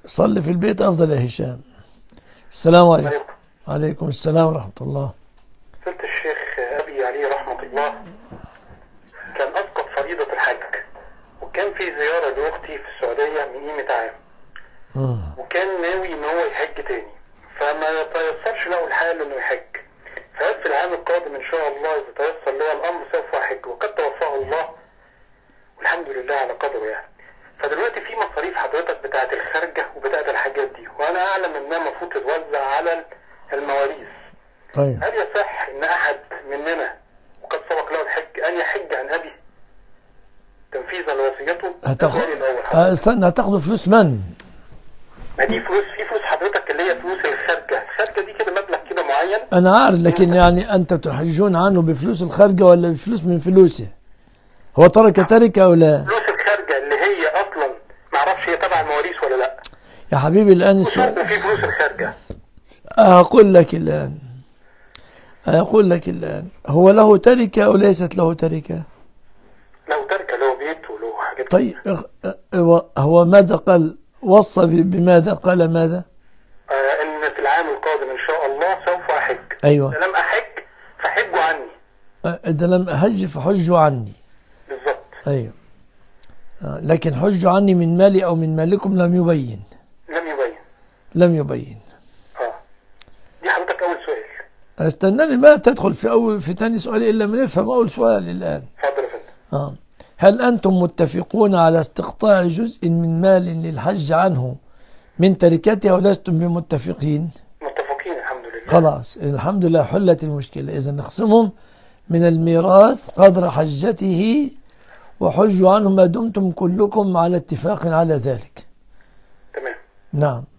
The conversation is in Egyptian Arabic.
صلي في البيت أفضل يا هشام السلام عليكم عليكم عليكم السلام ورحمة الله سيدة الشيخ أبي عليه رحمة الله كان أسقط فريضة الحج وكان في زيارة لأختي في السعودية من قيمة عام آه. وكان ناوي إن هو يحج تاني فما تيسرش له الحال إنه يحج فهل في العام القادم إن شاء الله إذا تيسر له الأمر سوف أحج وقد توفاه الله والحمد لله على قدره يعني فدلوقتي في مصاريف حضرتك بتاعة الخارجة وبتاعة الحاجات دي وأنا أعلم إنها المفروض تتوزع على المواريث طيب هل يصح ان احد مننا وقد سبق له الحج ان يحج عن ابي تنفيذا لوصيته هتاخد ده السؤال الاول آه، استنى هتاخدوا فلوس من؟ ما دي فلوس في فلوس حضرتك اللي هي فلوس الخارجه الخارجه دي كده مبلغ كده معين أنا عارف لكن يعني أنت تحجون عنه بفلوس الخارجة ولا بفلوس من فلوسه؟ هو ترك تركة أو لا؟ فلوس الخارجه اللي هي اصلا ما اعرفش هي تبع المواريث ولا لا يا حبيبي الآن السؤال وفي فلوس الخارجه أقول لك الآن أقول لك الآن هو له تركة أو ليست له تركة؟ لو تركه له بيت وله حاجات طيب إخ- هو- هو ماذا قال؟ وصى ب- بماذا؟ قال ماذا؟ آه ان في العام القادم ان شاء الله سوف احج أيوه اذا لم احج فحجوا عني آه، إذا لم أحج فحجوا عني بالظبط أيوه آه، لكن حجوا عني من مالي أو من مالكم لم يبين لم يبين لم يبين اه دي حضرتك اول سؤال استناني ما تدخل في أول في ثاني سؤال إلا ما نفهم أول سؤال الآن اتفضل يا فندم آه. هل أنتم متفقون على استقطاع جزء من مال للحج عنه من تركته أو لستم بمتفقين متفقين الحمد لله خلاص الحمد لله حلت المشكلة إذا نقسمهم من الميراث قدر حجته وحجوا عنه ما دمتم كلكم على اتفاق على ذلك تمام نعم